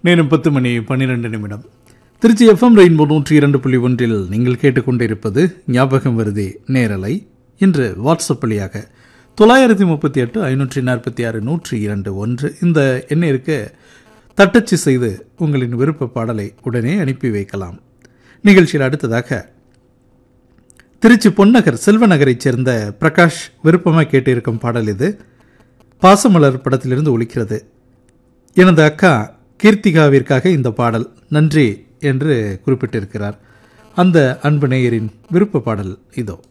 நேரம் பத்து மணி பன்னிரெண்டு நிமிடம் திருச்சி எஃப்எம் ரெயின்போ நூற்றி இரண்டு புள்ளி ஒன்றில் நீங்கள் கேட்டுக்கொண்டிருப்பது ஞாபகம் வருதே நேரலை இன்று வாட்ஸ்அப் வழியாக தொள்ளாயிரத்தி முப்பத்தி எட்டு ஐநூற்றி நாற்பத்தி ஆறு நூற்றி இரண்டு ஒன்று இந்த எண்ணிற்கு தட்டச்சு செய்து உங்களின் விருப்ப பாடலை உடனே அனுப்பி வைக்கலாம் நிகழ்ச்சியில் அடுத்ததாக திருச்சி பொன்னகர் செல்வநகரைச் சேர்ந்த பிரகாஷ் விருப்பமாக கேட்டிருக்கும் பாடல் இது பாசமலர் படத்திலிருந்து ஒலிக்கிறது எனது அக்கா கீர்த்திகாவிற்காக இந்த பாடல் நன்றி என்று குறிப்பிட்டிருக்கிறார் அந்த அன்பு நேயரின் விருப்ப பாடல் இதோ